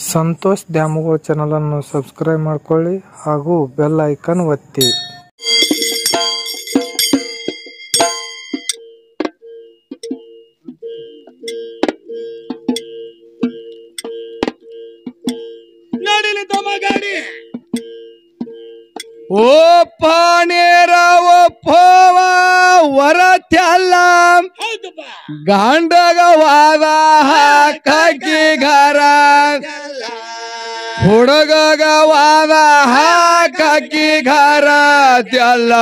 ಸಂತೋಷ್ ದ್ಯಾಮವ್ವ ಚಾನಲನ್ನು ಸಬ್ಸ್ಕ್ರೈಬ್ ಮಾಡ್ಕೊಳ್ಳಿ ಹಾಗೂ ಬೆಲ್ ಐಕನ್ ಒತ್ತಿ ನಡಿಲಿ ತಮ್ಮ ಗಾಡಿ ಓ ಪಾಣೇರ ಒಪ್ಪೋವ ವರತ್ಯಲ್ಲ ಹೌದಪ್ಪ ಗಾಂಡಗವಾದ ಹಾಕಿ ಘರ ಹುಡುಗಗವಾದ ಹಾಕಿ ಘರ ತ್ಯಲ್ಲ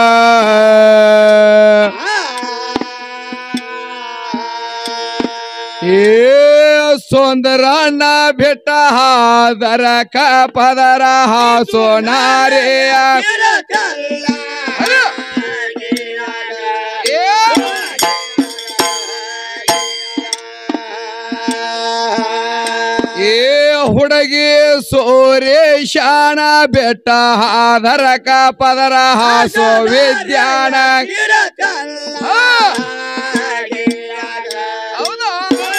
ಏ ಸುಂದರಣ್ಣ ಬೆಟ್ಟ ಹಾದರ ಕ ಪದರ ಹಾಸೋನಾರೆಯ ಏ ಹುಡುಗಿ ಸೋರೇಶಾಣ ಬೆಟ್ಟ ಹಾದರ ಕ ಪದರ ಹಾಸೋ ವಿದ್ಯಾಣ ಹೌದಾ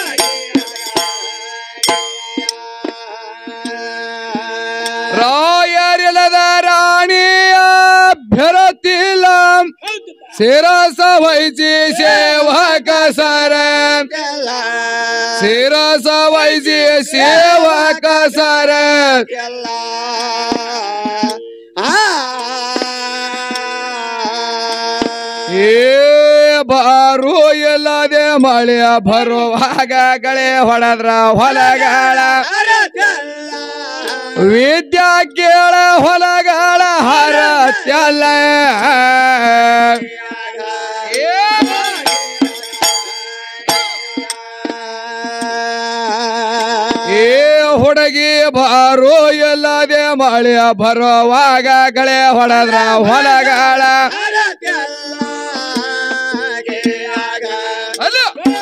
ರಾಯರಿಲ್ಲದ ರಾಣಿಯ ಭರತಿಲ್ಲ ಶಿರಸ ವಹಿಸಿ ಸೇವಕ ಸರ ಶಿರಸ ವಹಿಸಿ ಸೇವಕ ಸರ ಏ ಬಾರು ಎಲ್ಲದೆ ಮಳೆಯ ಬರುವಾಗ ಗಳೆ ಹೊಡೆದ್ರ ಹೊಲಗಾಳ ವಿದ್ಯಾ ಕೇಳ ಹೊಲಗಾಳ ಹರತ್ಯಲ್ಲ ಏ ಹುಡುಗಿ ಬಾರು ಎಲ್ಲದೆ ಮಳೆಯ ಬರುವಾಗ ಗಳೆ ಹೊಡೆದ್ರ ಹೊಲಗಾಳ ಅಲ್ಲ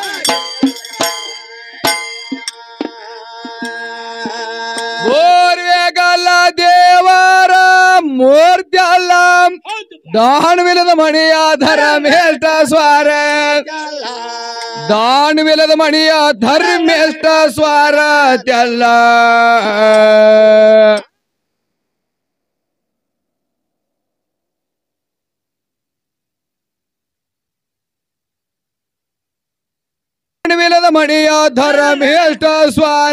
ಬೋರ್ವೆಗಲ್ಲ ದೇವರ ಮೂರ್ತ್ಯಲ್ಲ ದಾಣ್ವಿಲದ ಮಣಿಯ ಧರ್ಮೇಷ್ಟ ಸ್ವಾರ ದಾಣ್ವಿಲದ ಮಣಿಯ ಧರ್ಮೇಷ್ಟ ಸ್ವಾರ ತ್ಯಲ್ಲ ದಾಣ್ವಿಲದ ಮಣಿಯ ಧರ್ಮೇಷ್ಟ ಸ್ವಾರ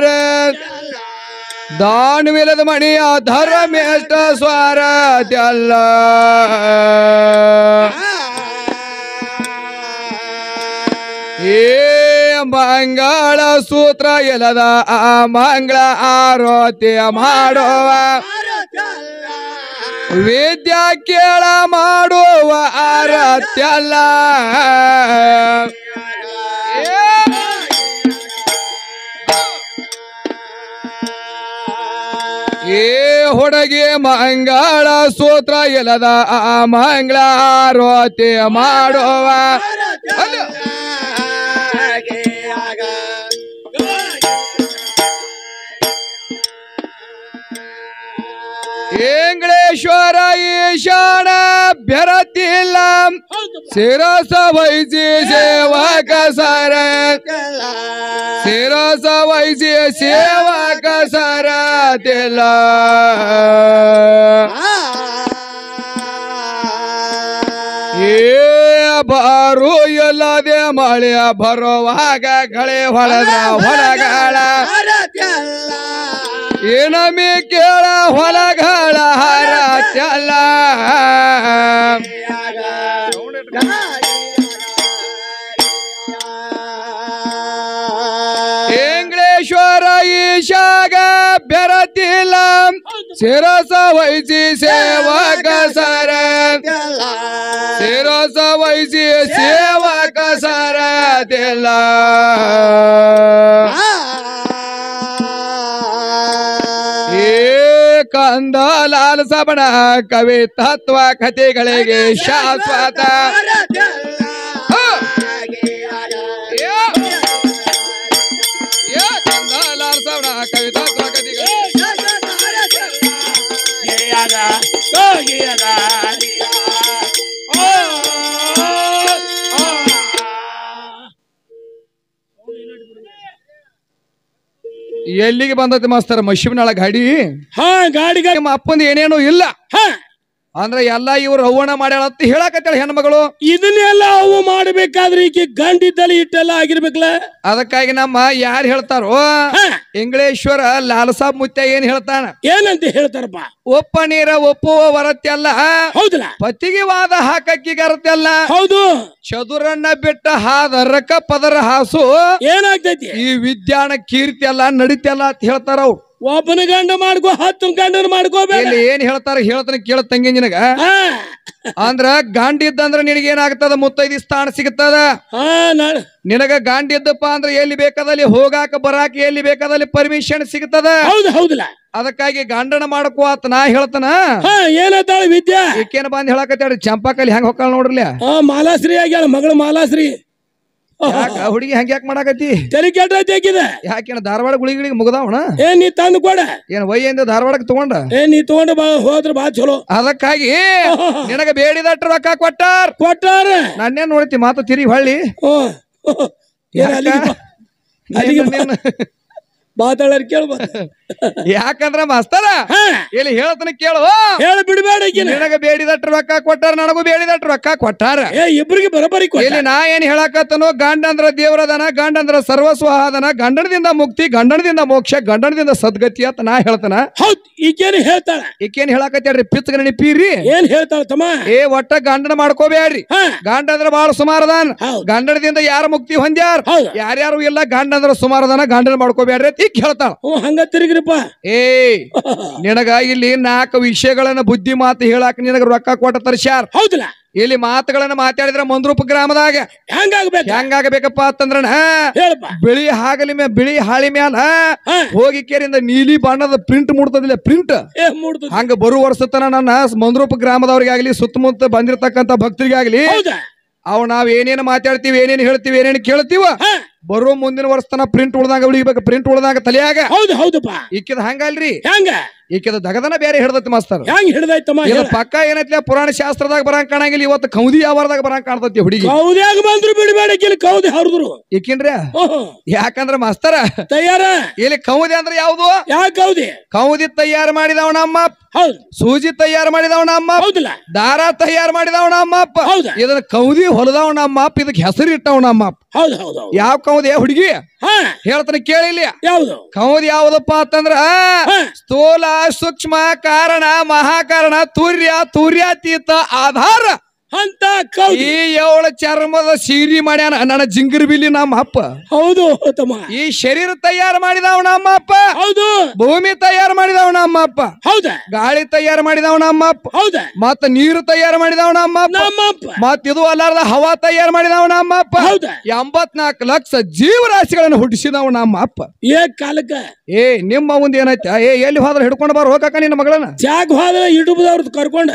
ದಾಣ್ವಿಲದ ಮಣಿಯ ಧರ್ಮೇಷ್ಟ ಸ್ವಾರ ತ್ಯಲ್ಲ ಏ ಮಂಗಳ ಸೂತ್ರ ಎಲದ ಆ ಮಂಗಳ ಆರೋತಿ ಮಾಡುವ ವಿದ್ಯಾ ಕೇಳ ಮಾಡುವ ಆರತ್ಯಲ್ಲ ಏ ಹುಡುಗಿ ಮಂಗಳ ಸೂತ್ರ ಎಲದ ಆ ಮಂಗಳ ಆರೋತಿ ಮಾಡುವ ಇಂಗ್ಲೇಶ್ವರ ಈಶಾಣ ಬೆರತಿಲ್ಲ ಶಿರಸ ವಹಿಸಿ ಸೇವಕ ಸರ ಶಿರಸ ವಹಿಸಿ ಸೇವಕ ಸರ ತಿಲ್ಲ ಏ ಬಾರು ಎಲ್ಲದೆ ಮಳೆಯ ಬರುವಾಗ ಗಳೆ ಹೊಡೆದ್ರ ಹೊಲಗಾಳ ಏನಮಿ ಕೇಳ ಹೊಲಗಾಳ ಹರ ಚಲ್ಲ ಇಂಗ್ಲೇಶ್ವರ ಈಶಾಗ ಬೆರತಿಲ್ಲ ಶಿರಸ ವಹಿಸಿ ಸೇವಕ ಸರ ಶಿರಸ ವಹಿಸಿ ಸೇವಕ ಸರ ತಿಲ್ಲ ಏ ಕಂದ ಲಾಲ್ ಸಬಣ ಕವಿ ತತ್ವ ಕಥೆಗಳಿಗೆ ಶಾಶ್ವತ ಹ! ಏ! ಏ ಕಂದ ಲಾಲ್ ಸಬಣ ಕವಿ ತತ್ವ ಕಥೆಗಳಿಗೆ ಓ ಎಲ್ಲಿಗೆ ಬಂದತಿ ಮಾಸ್ತರ ಮಶಿಬ್ನಾಳ ಗಾಡಿ ಹಾ ಗಾಡಿಗ ನಿಮ್ಮ ಅಪ್ಪಂದ ಏನೇನು ಇಲ್ಲ ಹಾ ಅಂದ್ರ ಎಲ್ಲಾ ಇವ್ರು ರವ್ವಣ ಮಾಡ್ಯಾಳ ಅಂತ ಹೇಳಕತ್ತಾಳ ಹೆಣ್ಮಗಳು ಇದನ್ನೆಲ್ಲ ಅವು ಮಾಡ್ಬೇಕಾದ್ರೆ ಈಕೆ ಗಂಡಿದ್ದಲ್ಲಿ ಇಟ್ಟೆಲ್ಲ ಆಗಿರ್ಬೇಕಲ್ಲ ಅದಕ್ಕಾಗಿ ನಮ್ಮ ಯಾರು ಹೇಳ್ತಾರೋ ಹಾ ಇಂಗ್ಲೇಶ್ವರ ಲಾಲಸಾಬ್ ಮುತ್ಯ ಏನ್ ಹೇಳ್ತಾನ ಏನಂತ ಹೇಳ್ತಾರಪ್ಪ ಒಪ್ಪ ನೀರ ಒಪ್ಪುವ ವರತ್ಯಲ್ಲ ಹೌದಲ್ಲ ಪತಿಗೆ ವಾದ ಹಾಕಕ್ಕಿಗರತ್ಯಲ್ಲ ಹೌದು ಚದುರನ್ನ ಬಿಟ್ಟ ಹಾದರಕ ಪದರ ಹಾಸು ಏನಾಗ್ತೈತಿ ಈ ವಿದ್ಯಾನ ಕೀರ್ತಿ ಅಲ್ಲ ನಡಿತ್ಯಲ್ಲ ಅಂತ ಹೇಳ್ತಾರ ಅವ್ರು ಒಬ್ಬನ ಗಂಡ ಮಾಡ್ಕೋ ಹತ್ತು ಗಂಡನ ಮಾಡ್ಕೋಬೇಡ ಇಲ್ಲಿ ಏನ್ ಹೇಳ್ತಾರ ಹೇಳ್ತಾನೆ ಕೇಳ ತಂಗಿ ನಿನಗ ಹಾ ಅಂದ್ರ ಗಾಂಡಿದ್ದಂದ್ರ ನಿನಗೆ ಏನಾಗ್ತದ ಮುತ್ತೈದಿ ಸ್ಥಾನ ಸಿಗುತ್ತದ ಹಾ ನಾಳೆ ನಿನಗ ಗಾಂಡಿದ್ದಪ್ಪ ಅಂದ್ರೆ ಎಲ್ಲಿ ಬೇಕಾದಲ್ಲಿ ಹೋಗಾಕ ಬರಾಕ ಎಲ್ಲಿ ಬೇಕಾದಲ್ಲಿ ಪರ್ಮಿಷನ್ ಸಿಗುತ್ತದ ಹೌದು ಹೌದಲ್ಲ ಅದಕ್ಕಾಗಿ ಗಂಡನ ಮಾಡಕೋ ಆತ ನಾ ಹೇಳ್ತಾನ ಹಾ ಏನಂತಾಳೆ ವಿದ್ಯಾ ಈಕೇನ ಬಂದ್ ಹೇಳಕತ್ತಾಡಿ ಚಂಪಾಕಲ್ಲಿ ಹೆಂಗ್ ಹೊಕ್ಕಾಳ ನೋಡ್ರಲ್ಲ ಹಾ ಮಾಲಾಶ್ರೀ ಆಗ್ಯಾಳ ಮಗಳು ಮಾಲಾಶ್ರೀ ಯಾಕ ಹುಡುಗಿ ಹೆಂಗ್ ಯಾಕೆ ಮಾಡಾಕತ್ತಿ ತಲೆ ಕೆಟ್ಟೈತಿ ಆಕಿದ ಯಾಕೇನ ಧಾರವಾಡ ಗುಳಿಗಳಿಗೆ ಮುಗ್ದಾವಣ ಏ ನೀ ತಂದು ಕೊಡ ಏನ್ ವಯ್ಯಿಂದ ಧಾರವಾಡಕ್ಕೆ ತಗೊಂಡ ಏ ನೀ ತಗೊಂಡು ಬಾ ಹೋದ್ರ ಬಾ ಚಲೋ ಅದಕ್ಕಾಗಿ ನಿನಗ ಬೇಡಿದಟ್ಟು ರೊಕ್ಕ ಕೊಟ್ಟಾರ ಕೊಟ್ಟಾರ ನನ್ನೇನ್ ನೋಡ್ತಿ ಮಾತು ತಿರಿ ಹೊಳ್ಳಿ ಹ್ಞೂ. ಏನ್ ಅಲ್ಲಿಗೆ ಬಾ. ಅಲ್ಲಿಗೆ ಬಾ. ನೀನು- ಮಾತಾಡೋರ್ ಕೇಳ್ಬ ಯಾಕಂದ್ರ ಮಾಸ್ತರ ಹಾ ಇಲ್ಲಿ ಹೇಳ್ತಾನೆ ಕೇಳು ಹೇಳ ಬಿಡಬೇಡ ಈಕಿನ ನಿನಗ ಬೇಡಿದಟ್ಟು ರೊಕ್ಕ ಕೊಟ್ಟಾರ ನನಗೂ ಬೇಡಿದಟ್ಟು ರೊಕ್ಕ ಕೊಟ್ಟಾರ ಏ ಇಬ್ರಿಗೆ ಬರೋಬರಿ ಕೊಟ್ಟ ಇಲ್ಲಿ ನಾ ಏನ್ ಹೇಳಕತ್ತನು ಗಂಡ ಅಂದ್ರ ದೇವರದನ ಗಂಡ ಅಂದ್ರ ಸರ್ವಸ್ವ ಅದನ ಗಂಡನದಿಂದ ಮುಕ್ತಿ ಗಂಡನದಿಂದ ಮೋಕ್ಷ ಗಂಡನದಿಂದ ಸದ್ಗತಿ ಅಂತ ನಾ ಹೇಳ್ತಾನ ಹೌದ್ ಈಗೇನು ಹೇಳ್ತಾಳ ಈಕೇನ್ ಹೇಳಕತ್ತಾಳ್ರಿ ಪಿಚ್ಚಗ ನೆನಪೀರಿ ಏನ್ ಹೇಳ್ತಾಳ ತಮ್ಮ ಏ ಒಟ್ಟ ಗಂಡನ ಮಾಡ್ಕೋಬೇಡ್ರಿ ಹಾ ಗಂಡ ಅಂದ್ರ ಬಾಳ ಸುಮಾರದಾನ ಹೌದ್. ಗಂಡನದಿಂದ ಯಾರ ಮುಕ್ತಿ ಹೊಂದ್ಯಾರ ಹೌದು ಯಾರ್ಯಾರು ಇಲ್ಲ ಗಂಡ ಅಂದ್ರ ಸುಮಾರದಾನ ಗಂಡನ ಮಾಡ್ಕೋಬೇಡ್ರಿ ಅಂತ ಈಗ ಹೇಳ್ತಾಳ ಹ್ಞೂ ಹಂಗ ತಿರುಗ್ರಿಪ್ಪ ಏ ನಿನಗ ಇಲ್ಲಿ ನಾಲ್ಕು ವಿಷಯಗಳನ್ನ ಬುದ್ಧಿ ಮಾತು ಹೇಳಾಕ ನಿನಗ ರೊಕ್ಕ ಕೊಟ್ಟ ತರ್ಸ್ಯಾರ ಹೌದಲ್ಲ ಇಲ್ಲಿ ಮಾತುಗಳನ್ನ ಮಾತಾಡಿದ್ರ ಮಂದ್ರೂಪ ಗ್ರಾಮದಾಗ ಹೆಂಗಾಗ್ಬೇಕು ಹೆಂಗಾಗಬೇಕಪ್ಪ ಅಂತಂದ್ರನ ಹೇಳಪ್ಪ ಬಿಳಿ ಹಾಗಲಿ ಮ್ಯಾ ಬಿಳಿ ಹಾಳಿ ಮ್ಯಾಲ ಹಾ ಹೋಗಿ ಕೇರಿಂದ ನೀಲಿ ಬಣ್ಣದ ಪ್ರಿಂಟ್ ಮುಡ್ತದಿಲ್ಲ ಪ್ರಿಂಟ್ ಏ ಮೂಡ್ತದ ಹಂಗ ಬರು ವರ್ಷತನ ನನ್ನ ಮಂದ್ರೂಪ ಗ್ರಾಮದವ್ರಿಗಾಗ್ಲಿ ಸುತ್ತಮುತ್ತ ಬಂದಿರತಕ್ಕಂತ ಭಕ್ತರಿಗಾಗ್ಲಿ ಹೌದಾ ಅವ್ ನಾವ್ ಏನೇನ್ ಮಾತಾಡ್ತೀವಿ ಏನೇನ್ ಹೇಳ್ತೀವಿ ಏನೇನ್ ಕೇಳ್ತೀವ ಹಾ ಬರೋ ಮುಂದಿನ ವರ್ಷ ತನ ಪ್ರಿಂಟ್ ಉಳ್ದಂಗ ಉಳಿಬೇಕು ಪ್ರಿಂಟ್ ಉಳ್ದಂಗ ತಲೆಯಾಗ ಹೌದು ಹೌದಪ್ಪ ಈಕಿದ ಹಂಗಲ್ರಿ ಹೆಂಗ ಈಕಿದ ದಗದನ ಬೇರೆ ಹಿಡ್ದತಿ ಮಾಸ್ತರ್ ಹೆಂಗ್ ಹಿಡ್ದೈತಮ್ಮ ಇದು ಪಕ್ಕ ಏನೈತಿ ಪುರಾಣ ಶಾಸ್ತ್ರದಾಗ ಬರಂಗ್ ಕಾಣಂಗಿಲ್ಲ ಇವತ್ತು ಕೌದಿ ಯಾವಾರದಾಗ ಬರಂಗ್ ಕಾಣ್ತತಿ ಹುಡುಗಿ ಕೌದ್ಯಾಗ ಬಂದ್ರು ಬಿಡಬೇಡ ಇಲ್ಲಿ ಕೌದಿ ಹರಿದ್ರು ಈಕಿನ್ರಿ ಓಹೋ ಯಾಕಂದ್ರ ಮಾಸ್ತರ ತಯಾರ ಇಲ್ಲಿ ಕೌದಿ ಅಂದ್ರೆ ಯಾವ್ದು ಯಾಕೆ ಕೌದಿ ಕೌದಿ ತಯಾರು ಮಾಡಿದವ ನಮ್ಮ ಅಪ್ಪ. ಹೌದು ಸೂಜಿ ತಯಾರು ಮಾಡಿದವ ನಮ್ಮ ಅಪ್ಪ. ಹೌದಲ್ಲ ದಾರ ತಯಾರು ಮಾಡಿದವ ನಮ್ಮ ಅಪ್ಪ ಹೌದಾ ಇದನ್ನ ಕೌದಿ ಹೊಲದವ ನಮ್ಮ ಅಪ್ಪ ಇದಕ್ಕೆ ಹೆಸರು ಇಟ್ಟವ ನಮ್ಮ ಅಪ್ಪ ಹೌದು ಹೌದು ಹೌದು ಯಾವ ಕೌದಿ ಹುಡುಗಿ ಹಾ ಹೇಳ್ತಾನೆ ಕೇಳಿಲ್ಲ ಯಾವುದು ಕೌದಿ ಯಾವ್ದಪ್ಪ ಅಂತಂದ್ರ ಹಾ ಸ್ಥೂಲ ಸೂಕ್ಷ್ಮ ಕಾರಣ ಮಹಾಕಾರಣ ತುರ್ಯ ತುರ್ಯಾತೀತ ಆಧಾರ ಅಂತ ಕೌದಿ ಈ ಏಳು ಚರ್ಮದ ಸೀರಿ ಮಾಡ್ಯಾನ ನನ್ನ ಜಿಂಗರ್ ಬಿಲಿ ನಮ್ಮ ಅಪ್ಪ ಹೌದು ತಮ್ಮ ಈ ಶರೀರ ತಯಾರು ಮಾಡಿದವ ನಮ್ಮ ಅಪ್ಪ ಹೌದು ಭೂಮಿ ತಯಾರು ಮಾಡಿದವ ನಮ್ಮ ಅಪ್ಪ ಹೌದಾ ಗಾಳಿ ತಯಾರು ಮಾಡಿದವ ನಮ್ಮ ಅಪ್ಪ ಹೌದಾ ಮತ್ತ ನೀರು ತಯಾರು ಮಾಡಿದವ ನಮ್ಮ ಅಪ್ಪ ನಮ್ಮಪ್ಪ ಮತ್ ಇದು ಅಲ್ಲಾರ್ದ ಹವಾ ತಯಾರು ಮಾಡಿದವ ನಮ್ಮ ಅಪ್ಪ ಹೌದಾ ಎಂಬತ್ನಾಲ್ಕು ಲಕ್ಷ ಜೀವರಾಶಿಗಳನ್ನು ಹುಟ್ಟಿಸಿದವ ನಮ್ಮ ಅಪ್ಪ ಏ ಕಾಲಕ್ಕ ಏ ನಿಮ್ಮ ಮುಂದೆ ಏನೈತೆ ಏ ಎಲ್ಲಿ ಹೋದ್ರೆ ಹಿಡ್ಕೊಂಡು ಬಾರ ಹೋಗಕ್ಕ ನಿನ್ನ ಮಗಳನ್ನ ಜಾಗ ಹೋದ್ರೆ ಇಡುಬದವ್ರದ್ದು ಕರ್ಕೊಂಡ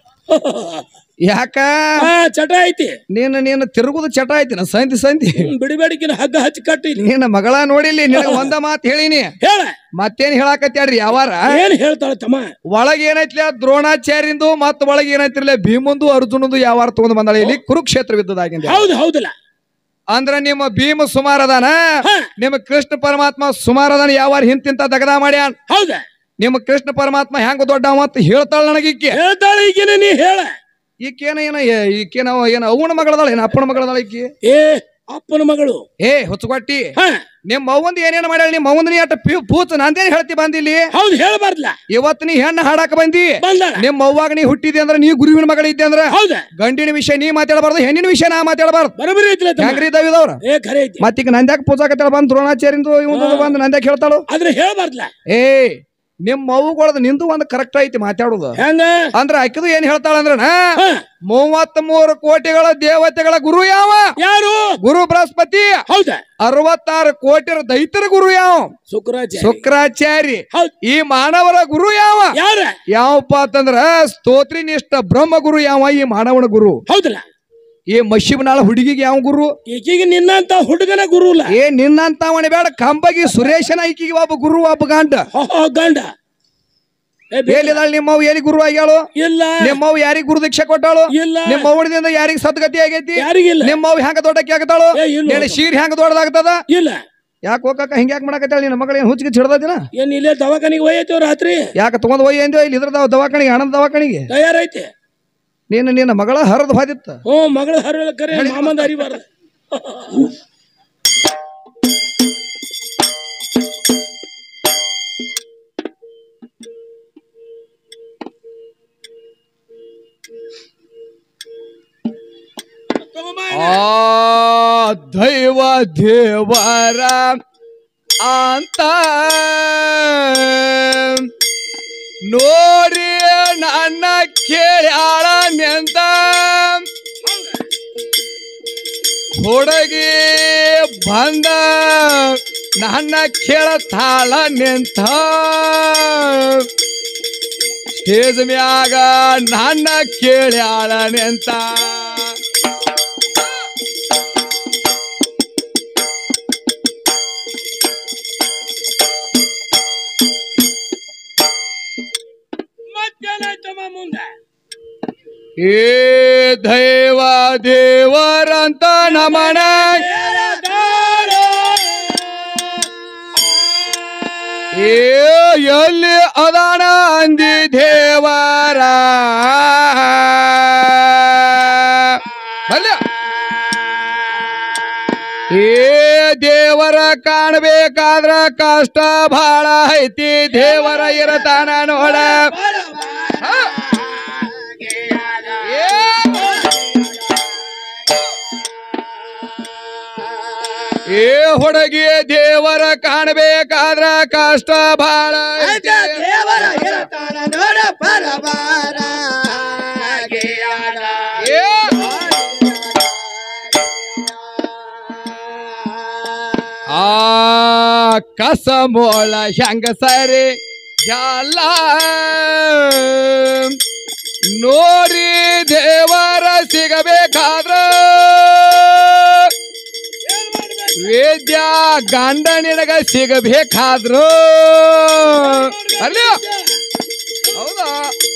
ಯಾಕ ಹಾ ಚಟ ಐತಿ ನೀನು ನೀನು ತಿರುಗುದು ಚಟ ಐತಿ ನಾ ಸಂತಿ ಸಂತಿ ಬಿಡಿಬೇಡಿಕಿನ ಹಗ್ಗ ಹಚ್ಚಿ ಕಟ್ಟಿ ನಿನ್ನ ಮಗಳ ನೋಡಿಲಿ ನಿನಗ ಒಂದ ಮಾತು ಹೇಳಿನಿ ಹೇಳ ಮತ್ತೇನ್ ಹೇಳಾಕತ್ಯಾಡ್ರಿ ಯಾವಾರ ಏನ್ ಹೇಳ್ತಾಳ ತಮ್ಮ ಒಳಗ್ ಏನೈತ್ಲ ದ್ರೋಣಾಚಾರ್ಯಂದು ಮತ್ತ ಒಳಗ್ ಏನೈತಿರ್ಲ ಭೀಮಂದು ಅರ್ಜುನಂದು ಯಾವಾರ ತಗೊಂಡ್ ಬಂದಾಳ ಇಲ್ಲಿ ಕುರುಕ್ಷೇತ್ರ ಯುದ್ಧದಾಗಿಂದ ಹೌದು ಹೌದಲ್ಲ ಅಂದ್ರ ನಿಮ್ಮ ಭೀಮ ಸುಮಾರದಾನ ಹಾ ನಿಮ್ಮ ಕೃಷ್ಣ ಪರಮಾತ್ಮ ಸುಮಾರದಾನ ಯಾವಾರ ಹಿಂತಿಂತ ದಗದ ಮಾಡ್ಯಾನ್ ಹೌದಾ ನಿಮ್ಮ ಕೃಷ್ಣ ಪರಮಾತ್ಮ ಹೆಂಗ ದೊಡ್ಡವ ಅಂತ ಹೇಳ್ತಾಳ ನನಗೀಕೆ ಹೇಳ್ತಾಳ ಈಗಿನ ನೀ ಹೇಳ ಈಕೇನ ಏನ ಏ- ಈಕೇನ ಏನ ಅವನ ಮಗಳದಾಳ ಏನ ಅಪ್ಪನ ಮಗಳದಾಳ ಈಕಿ ಏ ಅಪ್ಪನ ಮಗಳು ಏ ಹುಚ್ಚುಕೊಟ್ಟಿ ಹಾ ನಿಮ್ಮ ಅವ್ವಂದ ಏನೇನ ಮಾಡ್ಯಾಳ ನಿಮ್ಮ ಅವ್ವಂದ ನೀ ಅಟ್ಟ ಪಿ- ಪೂತ್ ನಂದೇನ್ ಹೇಳ್ತಿ ಬಂದಿಲ್ಲಿ ಹೌದು ಹೇಳಬಾರ್ದಲ್ಲ ಇವತ್ತು ನೀ ಹೆಣ್ಣು ಹಾಡಾಕ ಬಂದಿ ಬಂದಾಳ ನಿಮ್ಮ ಅವ್ವಾಗ ನೀ ಹುಟ್ಟಿದೆ ಅಂದ್ರ ನೀ ಗುರುವಿನ ಮಗಳ ಇದ್ದೆ ಅಂದ್ರ ಹೌದಾ ಗಂಡಿನ ವಿಷಯ ನೀ ಮಾತಾಡಬಾರ್ದು ಹೆಣ್ಣಿನ ವಿಷಯ ನಾ ಮಾತಾಡಬಾರ್ದು ಬರೋಬರಿ ಐತಿಲ್ಲ ತಮ್ಮ ಹೆಂಗ್ರಿ ಇದಾವಿದವ್ರ ಏ ಖರೆ ಐತಿ ಮತ್ತೀಗ ನಂದ್ಯಾಕ ಪೂಜಾ ಕತ್ತಾಳ ಬಂದ್ ದ್ರೋಣಾಚಾರ್ಯಂದು ಇವಂದು ಬಂದ್ ನಂದ್ಯಾಕ ಹೇಳ್ತಾಳು ಆದ್ರೆ ಹೇಳಬಾರ್ದಲ್ಲ ಏ ನಿಮ್ಮ ಅವ್ಗಳದ ನಿಂದು ಒಂದು ಕರೆಕ್ಟ್ ಐತಿ ಮಾತಾಡೋದು ಹೆಂಗ ಅಂದ್ರ ಆಕಿದು ಏನ್ ಹೇಳ್ತಾಳ ಅಂದ್ರನ ಹಾ ಮೂವತ್ತ್ ಮೂರು ಕೋಟಿಗಳ ದೇವತೆಗಳ ಗುರು ಯಾವ ಯಾರು ಗುರು ಬೃಹಸ್ಪತಿ ಹೌದಾ ಅರವತ್ತಾರು ಕೋಟಿರ ದೈತರ ಗುರು ಯಾವ ಶುಕ್ರಾಚಾರ್ಯ ಶುಕ್ರಾಚಾರ್ಯ ಹೌದ್ ಈ ಮಾನವರ ಗುರು ಯಾವ ಯಾರ ಯಾವಪ್ಪ ಅಂತಂದ್ರ ಸ್ತೋತ್ರಿನಿಷ್ಠ ಬ್ರಹ್ಮ ಗುರು ಯಾವ ಈ ಮಾನವನ ಗುರು ಹೌದಲ್ಲ ಈ ಮಶಿಬನಾಳ ಹುಡುಗಿಗೆ ಯಾವ ಗುರು ಈಕಿಗೆ ನಿನ್ನಂತ ಹುಡುಗನ ಗುರು ಇಲ್ಲ ಏ ನಿನ್ನಂತವನ ಬೇಡ ಕಂಬಗಿ ಸುರೇಶನ ಈಕಿಗೆ ಒಬ್ಬ ಗುರು ಒಬ್ಬ ಗಂಡ ಹೋ, ಹೋ, ಗಂಡ ಏ, ಬೇ- ಎಲ್ಲಿದಾಳ ನಿಮ್ಮವ್ ಎಲ್ಲಿ ಗುರು ಆಗ್ಯಾಳು ಇಲ್ಲ ನಿಮ್ಮವ್ ಯಾರಿಗ್ ಗುರು ದೀಕ್ಷೆ ಕೊಟ್ಟಾಳು ಇಲ್ಲ ನಿಮ್ಮ ಅವಳದಿಂದ ಯಾರಿಗ್ ಸದ್ಗತಿ ಆಗೈತಿ ಯಾರಿಗಿಲ್ಲ ನಿಮ್ಮವ್ ಹೆಂಗ ದೊಡ್ಡಕ್ಕೆ ಆಗ್ತಾಳು ಏ, ಇಲ್ಲ ನಿನ್ನ ಶೀರ್ ಹೆಂಗ ದೊಡ್ಡದಾಗ್ತದ ಇಲ್ಲ ಯಾಕೆ ಹೋಗಕ್ಕ ಹಿಂಗೆ ಯಾಕೆ ಮಾಡಕತ್ತಾಳ ನಿನ್ನ ಮಗಳು ಏನು ಹುಚ್ಚಿಗೆ ಹಿಡ್ದಿನ ಏನ್ ಇಲ್ಲೇ ದವಾಖಾನಿಗೆ ಒಯ್ಯತ್ತೇವ್ ರಾತ್ರಿ ಯಾಕೆ ತಗೊಂಡ್ ಹೋಗಿ ಎಂದೇವ ಇಲ್ಲಿ ಇದ್ರ ದವಾಖಾನಿಗೆ ಹಣದ ದವಾಖಾನಿಗೆ ತಯಾರೈತಿ ನೀನು ನಿನ್ನ ಮಗಳ ಹರಿದು ಹೋದಿತ್ತ ಹ್ಞೂ ಮಗಳ ಹರಿದ ಕರೆ ಮಾಮಂದ ಹರಿಬಾರ್ದು ತಗೊಂಬಾ ಇಲ್ಲಿ. ಆ ದೈವ ದೇವರ ಅಂತ ನೋಡಿ ನನ್ನ ಕೇಳ್ಯಾಳ ನೆಂತ ಹುಡುಗಿ ಬಂದ ನನ್ನ ಕೇಳತಾಳ ನಿಂತ ಸ್ಟೇಜ್ ಮ್ಯಾಗ ನನ್ನ ಕೇಳ್ಯಾಳ ನಿಂತ ಮತ್ತೇನಾಯ್ತಮ್ಮ ಮುಂದೆ ಏ ದೈವ ದೇವರಂತ ನಮನ ಏ ಎಲ್ಲಿ ಅದಾನ ಅಂದಿ ದೇವರ ಅಲ್ಲ ಏ ದೇವರ ಕಾಣಬೇಕಾದ್ರ ಕಷ್ಟ ಬಹಳ ಐತಿ ದೇವರ ಇರತಾನ ನೋಡ ಹ. ಏ ಏ ಹುಡುಗಿ ದೇವರ ಕಾಣಬೇಕಾದ್ರ ಕಷ್ಟ ಬಹಳ ಐತಿ. ಏ ಆ ಕಸ ಮೋಳ ಹೆಂಗ ಸರಿ ಎಲ್ಲ ನೋಡಿ ದೇವರ ಸಿಗಬೇಕಾದ್ರ ವೇದ್ಯ ಗಂಡ ನಿನಗ ಸಿಗಬೇಕಾದ್ರು ಅಲ್ಲ ಹೌದಾ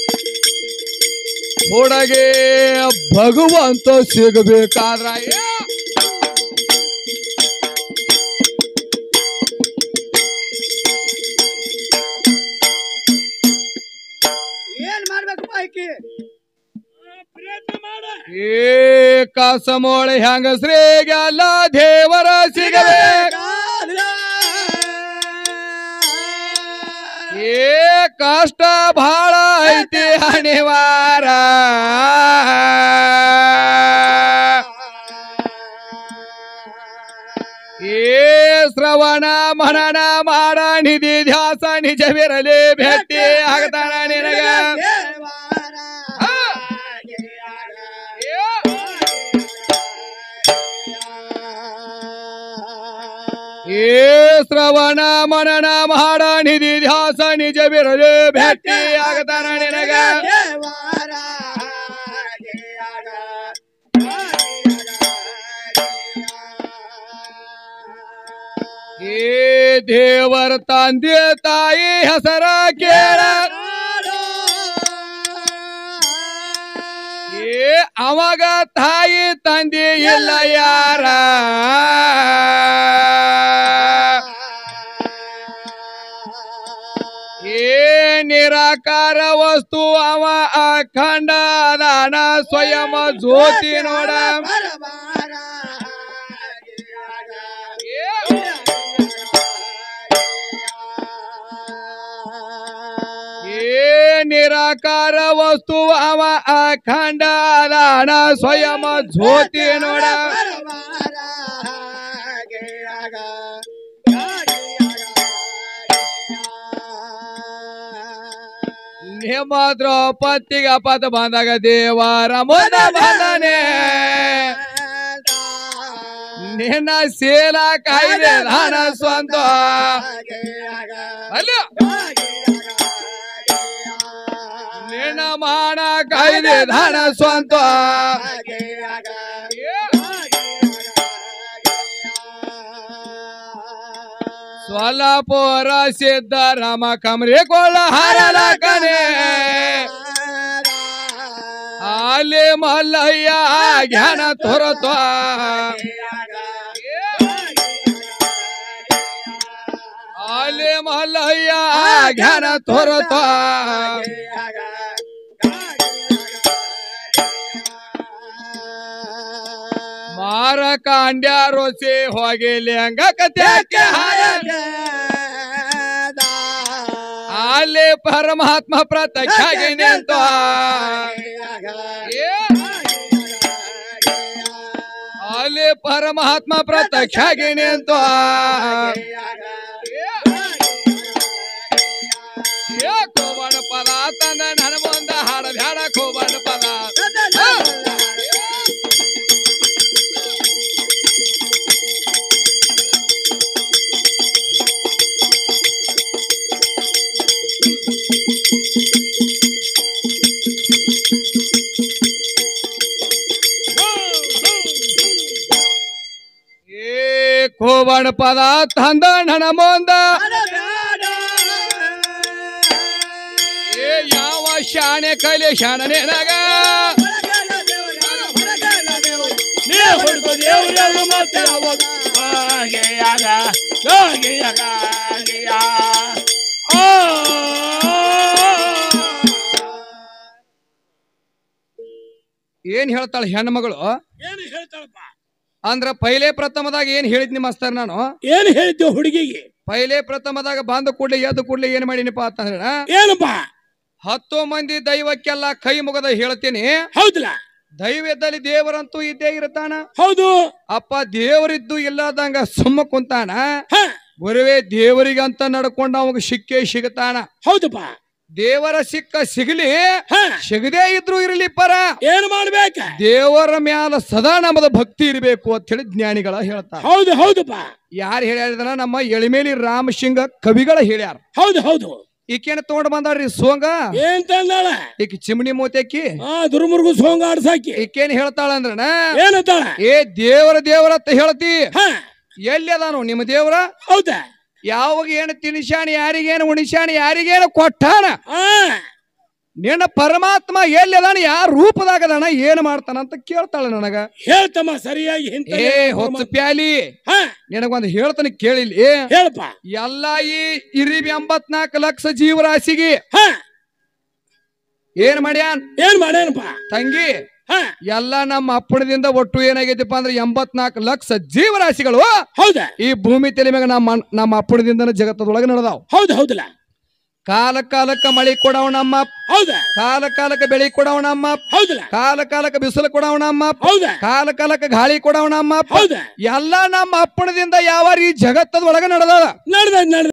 ಹುಡುಗಿ ಭಗವಂತ ಸಿಗಬೇಕಾದ್ರ ಏ ಏನ್ ಮಾಡ್ಬೇಕಪ್ಪ ಆಕಿ ಪ್ರಯತ್ನ ಮಾಡ ಏ ಕಸಮೋಳೆ ಹೆಂಗಸ್ರಿಗೆಲ್ಲ ದೇವರ ಸಿಗಬೇಕ ಏ ಕಷ್ಟ ಬಹಳ ಐತಿ ಹಣಿವಾರ ಏ ಶ್ರವಣ ಮನನ ಮಾಡ ನಿಧಿ ಧ್ಯಾಸ ನಿಜವಿರಲಿ ಭೇಟಿ ಆಗ್ತಾನ ನಿನಗ ಆ! ಏ! ಏ ಶ್ರವಣ ಮನನ ಮಾಡ ನಿಧಿ ಧ್ಯಾಸ ನಿಜವಿರಲಿ ಭೇಟಿ ಆಗ್ತಾನ ನಿನಗ ಏ ದೇವರ ತಂದೆ ತಾಯಿ ಹೆಸರ ಕೇಳ ಏ ಅವಾಗ ತಾಯಿ ತಂದೆ ಇಲ್ಲ ಯಾರ ಏ ನಿರಾಕಾರ ವಸ್ತು ಅವ ಅಖಂಡ ಅದಾನ ಸ್ವಯಂ ಜ್ಯೋತಿ ನೋಡ ಏ ಏ ನಿರಾಕಾರ ವಸ್ತು ಅವ ಅಖಂಡ ಅದಾನ ಸ್ವಯಂ ಜ್ಯೋತಿ ನೋಡ ನಿಮ್ಮ ದ್ರೌಪದಿಗ ಪದ ಬಂದಾಗ ದೇವರ ಮುಂದ ಬಂದನೆ ನಿನ್ನ ಶೀಲ ಕಾಯ್ದೆ ದಾನ ಸ್ವಂತ ಅಲ್ಲ ನಿನ್ನ ಮಾನ ಕಾಯ್ದೆ ದಾನ ಸ್ವಂತ ಸ್ವಲಾಪುರ ಸಿದ್ದರಾಮ ಕಮರಿ ಕೊಳ್ಳ ಹಾರಲಕನೆ ಅಲ್ಲಿ ಮಲ್ಲಯ್ಯ ಜ್ಞಾನ ತೋರತ್ವ ಅಲ್ಲಿ ಮಲ್ಲಯ್ಯ ಜ್ಞಾನ ತೋರತ ಮಾರ ಕಾಂಡ್ಯ ರೋಸಿ ಹೋಗಿಲಿ ಹಂಗ ಕತ್ಯಾಕೆ ಹಾಯ ಅಲ್ಲಿ ಪರಮಾತ್ಮ ಪ್ರತ್ಯಕ್ಷ ಆಗಿ ನಿಂತು ಏ, ಅಲ್ಲಿ ಪರಮಾತ್ಮ ಪ್ರತ್ಯಕ್ಷ ಆಗಿ ನಿಂತು ಏ ಕೋಬಾಡ ಪದ ತಂದ ನನ್ನ ಮುಂದ ಹಾಡ ಬ್ಯಾಡ ಕೋಬಾಡ ಪದ ಏ ಕೋಬಾಡ ಪದ ತಂದ ನನ್ನ ಮುಂದ ಏ ಯಾವ ಶಾಣೆ ಕೈಲಿ ಶಾಣ ನಿನಗ ನೀ ಹುಡುಗ ದೇವ್ರ ಮತ್ತೆ ಅವಾಗ ಹಾಗೆಯಾಗ ಹಾಗೆಯಾಗ ಹಾಗೆಯ ಆ ಏನ್ ಹೇಳ್ತಾಳ ಹೆಣ್ಮಗಳು ಏನು ಹೇಳ್ತಾಳಪ್ಪ ಅಂದ್ರ ಪೈಲೆ ಪ್ರಥಮದಾಗ ಏನ್ ಹೇಳಿದ್ನಿ ಮಾಸ್ತರ್ ನಾನು ಏನು ಹೇಳಿದ್ದೆ ಹುಡುಗಿಗೆ ಪೈಲೆ ಪ್ರಥಮದಾಗ ಬಂದ ಕೂಡ್ಲೆ ಎದ್ದು ಕೂಡ್ಲೆ ಏನ್ ಮಾಡಿನಪ್ಪ ಅಂತಂದ್ರ ಏನಪ್ಪ ಹತ್ತು ಮಂದಿ ದೈವಕ್ಕೆಲ್ಲ ಕೈ ಮುಗದ ಹೇಳ್ತೀನಿ ಹೌದಲ್ಲ ದೈವದಲ್ಲಿ ದೇವರಂತೂ ಇದ್ದೇ ಇರ್ತಾನ ಹೌದು ಅಪ್ಪ ದೇವರಿದ್ದು ಇಲ್ಲದಂಗ ಸುಮ್ಮ ಕುಂತಾನ ಹ ಗುರುವೇ ದೇವರಿಗಂತ ನಡ್ಕೊಂಡ ಅವಾಗ ಸಿಕ್ಕೇ ಸಿಗತಾನ ಹೌದಪ್ಪ ದೇವರ ಸಿಕ್ಕ ಸಿಗಲಿ ಹ ಸಿಗದೇ ಇದ್ರು ಇರಲಿ ಪರ ಏನು ಮಾಡ್ಬೇಕ ದೇವರ ಮ್ಯಾಲ ಸದಾ ನಮ್ಮದ ಭಕ್ತಿ ಇರಬೇಕು ಅಂತ ಹೇಳಿ ಜ್ಞಾನಿಗಳ ಹೇಳ್ತಾರ ಹೌದು ಹೌದಪ್ಪ ಯಾರು ಹೇಳ್ಯಾರ ನಮ್ಮ ಎಳಿಮೇಲಿ ರಾಮಸಿಂಗ ಕವಿಗಳ ಹೇಳ್ಯಾರ ಹೌದು ಹೌದು ಈಕೇನ ತಗೊಂಡ್ ಬಂದಾಳ್ರಿ ಸೋಂಗ ಏನ್ ತಂದಾಳ ಈಕಿ ಚಿಮಣಿ ಮೂತೇಕಿ ಆ ದುರ್ಮುರ್ಗು ಸೋಂಗ ಆಡ್ಸಾಕಿ ಈಕೇನ್ ಹೇಳ್ತಾಳ ಅಂದ್ರನ ಏನಂತಾಳ ಏ ದೇವರ ದೇವರ ಅಂತ ಹೇಳ್ತಿ ಹ ಎಲ್ಲಿ ಅದಾನು ನಿಮ್ಮ ದೇವರ ಹೌದಾ ಯಾವಾಗ ಏನು ತಿನಿಶಾಣ ಯಾರಿಗೇನು ಉಣಿಶಾಣ ಯಾರಿಗೇನು ಕೊಟ್ಟಾನ ಆ ನಿನ್ನ ಪರಮಾತ್ಮ ಎಲ್ಲಿ ಅದಾನ ಯಾವ ರೂಪದಾಗ ಅದಾನ ಏನ್ ಮಾಡ್ತಾನ ಅಂತ ಕೇಳ್ತಾಳ ನನಗ ಹೇಳ್ತಮ್ಮ ಸರಿಯಾಗಿ ಇಂತ ಏ ಹೊತ್ತು ಪ್ಯಾಲಿ ಹ ನಿನಗೊಂದು ಹೇಳ್ತಾನೆ ಕೇಳಿಲಿ ಹೇಳಪ್ಪ ಎಲ್ಲ ಈ ಇರಿ ಎಂಬತ್ನಾಲ್ಕು ಲಕ್ಷ ಜೀವರಾಶಿಗೆ ಹ ಏನ್ ಮಾಡ್ಯಾನ್ ಏನ್ ಮಾಡ್ಯಾನಪ್ಪ ತಂಗಿ ಹ ಎಲ್ಲ ನಮ್ಮ ಅಪ್ಪಣದಿಂದ ಒಟ್ಟು ಏನಾಗೈತಿಪ್ಪ ಅಂದ್ರೆ ಎಂಬತ್ನಾಲ್ಕು ಲಕ್ಷ ಜೀವರಾಶಿಗಳು ಹೌದಾ ಈ ಭೂಮಿ ತಲೆ ಮ್ಯಾಗ ನಮ್ಮ ನಮ್ಮ ಅಪ್ಪಣದಿಂದ ಜಗತ್ತದೊಳಗೆ ನಡೆದಾವ್ ಹೌದು ಹೌದಲ್ಲ ಕಾಲ ಕಾಲಕ್ಕ ಮಳಿ ಕೊಡವ ನಮ್ಮ ಅಪ್ಪ. ಹೌದಾ ಕಾಲ ಕಾಲಕ್ಕ ಬೆಳಿ ಕೊಡವ ನಮ್ಮ ಅಪ್ಪ. ಹೌದಲ್ಲ ಕಾಲ ಕಾಲಕ್ಕ ಬಿಸಿಲು ಕೊಡವ ನಮ್ಮ ಅಪ್ಪ. ಹೌದಾ ಕಾಲ ಕಾಲಕ್ಕ ಗಾಳಿ ಕೊಡವ ನಮ್ಮ ಅಪ್ಪ. ಹೌದಾ ಎಲ್ಲ ನಮ್ಮ ಅಪ್ಪಣದಿಂದ ಯಾವ ಈ ಜಗತ್ತದ ಒಳಗೆ ನಡೆದಾವ ನಡ್ದ ನಡ್ದ